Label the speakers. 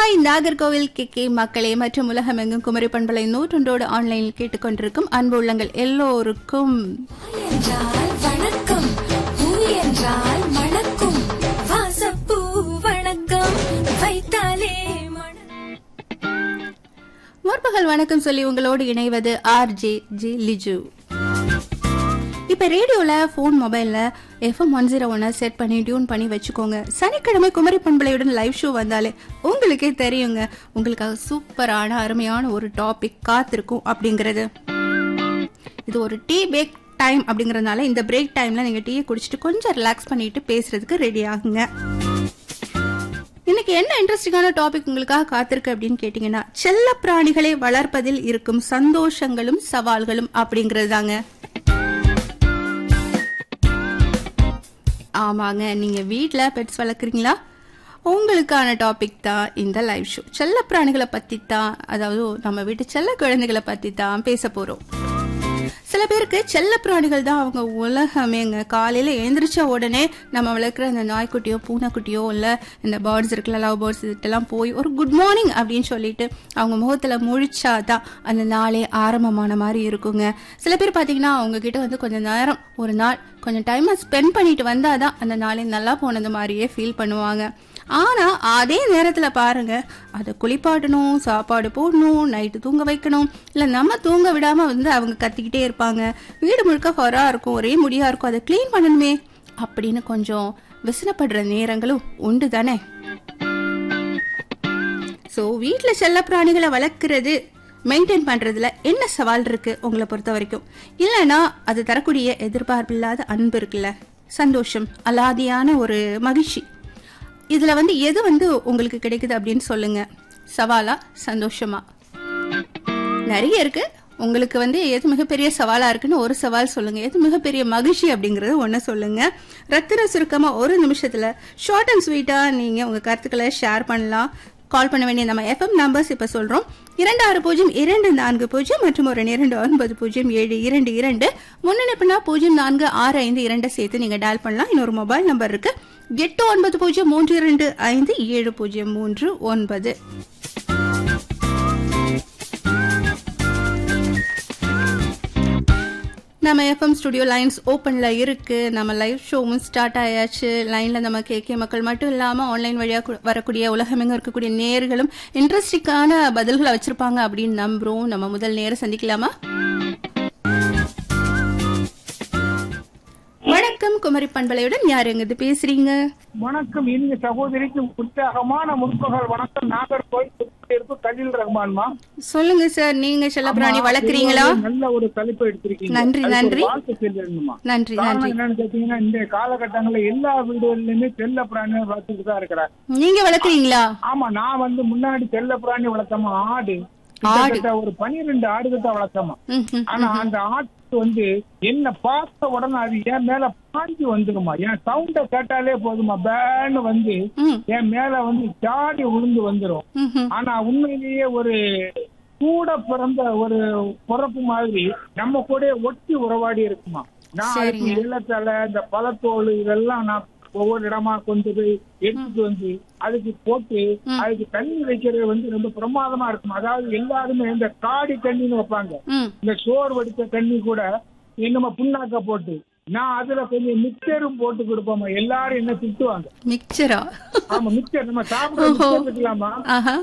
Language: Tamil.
Speaker 1: ஹாய் நாகர்கோவில் கே கே மக்களே மற்றும் உலகமெங்கும் குமரி பண்பலை நூற்றொன்றோடு ஆன்லைனில் கேட்டுக்கொண்டிருக்கும் அன்பு உள்ளங்கள் எல்லோருக்கும்
Speaker 2: என்றால் வணக்கம் பூ என்றால் மணக்கும் வாசப்பூ வணக்கம் வைத்தாலே மணக்கும்
Speaker 1: முற்பகல் வணக்கம் சொல்லி உங்களோடு இணைவது ஆர் ஜே ஜே லிஜு இப்ப ரேடியோல போன் மொபைல்ல எஃப்எம் ஒன் ஜீரோ ஒன்னை செட் பண்ணி டியூன் பண்ணி வச்சுக்கோங்க சனிக்கிழமை குமரி பண்பலையுடன் லைவ் ஷோ வந்தாலே உங்களுக்கே தெரியுங்க உங்களுக்காக சூப்பரான அருமையான ஒரு டாபிக் காத்திருக்கும் அப்படிங்கிறது இது ஒரு டீ பிரேக் டைம் அப்படிங்கறதுனால இந்த பிரேக் டைம்ல நீங்க டீயை குடிச்சிட்டு கொஞ்சம் ரிலாக்ஸ் பண்ணிட்டு பேசுறதுக்கு ரெடி ஆகுங்க இன்னைக்கு என்ன இன்ட்ரெஸ்டிங்கான டாபிக் உங்களுக்காக காத்திருக்கு அப்படின்னு கேட்டீங்கன்னா செல்ல பிராணிகளை வளர்ப்பதில் இருக்கும் சந்தோஷங்களும் சவால்களும் அப்படிங்கிறது தாங்க ஆமாங்க நீங்க வீட்ல பெட்ஸ் வளர்க்குறீங்களா உங்களுக்கான டாபிக் தான் இந்த லைவ் ஷோ செல்ல பிராணிகளை பத்தி தான் அதாவது நம்ம வீட்டு செல்ல குழந்தைகளை பத்தி தான் பேச போறோம் சில பேருக்கு செல்ல பிராணிகள் தான் அவங்க உலகமேங்க காலையில எழுந்திரிச்ச உடனே நம்ம வளர்க்குற இந்த நாய்க்குட்டியோ பூனைக்குட்டியோ இல்ல இந்த பேர்ட்ஸ் இருக்குல்ல லவ் பேர்ட்ஸ் இதெல்லாம் போய் ஒரு குட் மார்னிங் அப்படின்னு சொல்லிட்டு அவங்க முகத்துல முழிச்சாதான் அந்த நாளே ஆரம்பமான மாதிரி இருக்குங்க சில பேர் பாத்தீங்கன்னா அவங்க கிட்ட வந்து கொஞ்சம் நேரம் ஒரு நாள் கொஞ்சம் டைமை ஸ்பெண்ட் பண்ணிட்டு வந்தாதான் அந்த நாளே நல்லா போனது மாதிரியே ஃபீல் பண்ணுவாங்க ஆனா அதே நேரத்துல பாருங்க அதை குளிப்பாட்டணும் சாப்பாடு போடணும் நைட்டு தூங்க வைக்கணும் இல்ல நம்ம தூங்க விடாம வந்து அவங்க கத்திக்கிட்டே இருப்பாங்க வீடு முழுக்க ஹொரா இருக்கும் ஒரே முடியா இருக்கும் அதை க்ளீன் பண்ணணுமே அப்படின்னு கொஞ்சம் விசனப்படுற நேரங்களும் உண்டு தானே ஸோ வீட்டில் செல்ல பிராணிகளை வளர்க்குறது மெயின்டைன் பண்றதுல என்ன சவால் இருக்கு உங்களை பொறுத்த வரைக்கும் இல்லைன்னா அது தரக்கூடிய எதிர்பார்ப்பில்லாத அன்பு இருக்குல்ல சந்தோஷம் அலாதியான ஒரு மகிழ்ச்சி இதுல வந்து எது வந்து உங்களுக்கு கிடைக்குது அப்படின்னு சொல்லுங்க சவாலா சந்தோஷமா நிறைய இருக்கு உங்களுக்கு வந்து எது மிகப்பெரிய சவாலா இருக்குன்னு ஒரு சவால் சொல்லுங்க எது மிகப்பெரிய மகிழ்ச்சி அப்படிங்கறது ஒண்ணு சொல்லுங்க ரத்தின சுருக்கமா ஒரு நிமிஷத்துல ஷார்ட் அண்ட் ஸ்வீட்டா நீங்க உங்க கருத்துக்களை ஷேர் பண்ணலாம் கால் பண்ண வேண்டிய நம்ம எஃப்எம் நம்பர்ஸ் இப்ப சொல்றோம் இரண்டு ஆறு பூஜ்ஜியம் இரண்டு நான்கு பூஜ்ஜியம் மற்றும் ஒரு இரண்டு ஒன்பது பூஜ்ஜியம் ஏழு இரண்டு இரண்டு முன்னெடுப்புனா பூஜ்ஜியம் நான்கு ஆறு ஐந்து இரண்டை சேர்த்து நீங்க டயல் பண்ணலாம் இன்னொரு மொபைல் நம்பர் இருக்கு எட்டு ஒன்பது பூஜ்ஜியம் மூன்று இரண்டு ஐந்து ஏழு பூஜ்ஜியம் மூன்று ஒன்பது நம்ம எஃப்எம் ஸ்டுடியோ லைன்ஸ் ஓப்பன்ல இருக்கு நம்ம லைவ் ஷோவும் ஸ்டார்ட் ஆயாச்சு லைன்ல நம்ம கேகே மக்கள் மட்டும் இல்லாம ஆன்லைன் வழியா கு- வரக்கூடிய உலகமெங்க இருக்கக்கூடிய நேர்களும் இன்ட்ரெஸ்டிங்கான பதில்களை வச்சிருப்பாங்க அப்படின்னு நம்புறோம் நம்ம முதல் நேரம் சந்திக்கலாமா வணக்கம் குமரி பண்பலையுடன் யார் எங்கிருந்து பேசுறீங்க
Speaker 3: வணக்கம் இனிய சகோதரிக்கு உற்சாகமான முற்பகல் வணக்கம் நாகர்கோவில் இருப்பு கலில் ரஹ்மான்மா
Speaker 1: சொல்லுங்க சார் நீங்க செல்லப்பிராணி வளர்க்குறீங்களா
Speaker 3: இது ஒரு நல்ல ஒரு தலைப்பு எடுத்திருக்கீங்க
Speaker 1: நன்றி,
Speaker 3: அதுக்கு ஒரு
Speaker 1: நன்றி.
Speaker 3: வாழ்த்து சொல்லணுமா
Speaker 1: நன்றி
Speaker 3: காரணம்
Speaker 1: நன்றி
Speaker 3: என்னன்னு கேட்டீங்கன்னா இந்த காலகட்டங்கள்ல எல்லா வீடுகளிலுமே செல்ல பிராணியை வளர்த்துட்டு தான் இருக்கிறார்
Speaker 1: நீங்க வளர்க்குறீங்களா
Speaker 3: ஆமா நான் வந்து முன்னாடி செல்ல பிராணி வளர்த்தோமா ஆடு
Speaker 1: ஆடு.
Speaker 3: கிட்டத்தட்ட ஒரு பனிரெண்டு ஆடுகிட்ட வளர்த்தோமா
Speaker 1: ம், ம்.
Speaker 3: ஆனா அந்த ஆட்டு வந்து என்ன பார்த்த உடனே அது என் மேல பாஞ்சு வந்துருமா என் சவுண்ட கேட்டாலே போதுமா பேன்னு வந்து
Speaker 1: ம்,
Speaker 3: என் மேல வந்து சாடி விழுந்து வந்துரும்
Speaker 1: ம், ம்.
Speaker 3: ஆனா உண்மையிலேயே ஒரு கூட பிறந்த ஒரு பிறப்பு மாதிரி நம்ம கூட ஒட்டி உறவாடி இருக்குமா நான் அதுக்கு
Speaker 1: சரிங்க.
Speaker 3: இளத்தலை இந்த பழத்தோல் இதெல்லாம் நான் ஒவ்வொரு இடமா கொண்டு போய் எடுத்துட்டு வந்து அதுக்கு போட்டு அதுக்கு தண்ணி வைக்கிறது வந்து ரொம்ப பிரமாதமா இருக்கும் அதாவது எல்லாருமே இந்த காடி தண்ணின்னு வைப்பாங்க
Speaker 1: ம்
Speaker 3: இந்த சோறு வடித்த தண்ணி கூட என்னமோ புண்ணாக்க போட்டு நான் அதுல கொஞ்சம் மிக்சரும் போட்டு கொடுப்போமா எல்லாரும் என்ன திட்டுவாங்க
Speaker 1: மிக்சரா
Speaker 3: ஆமா மிக்சர் நம்ம சாப்பிட மிக்சர் இருக்கலாமா
Speaker 1: ஆஹா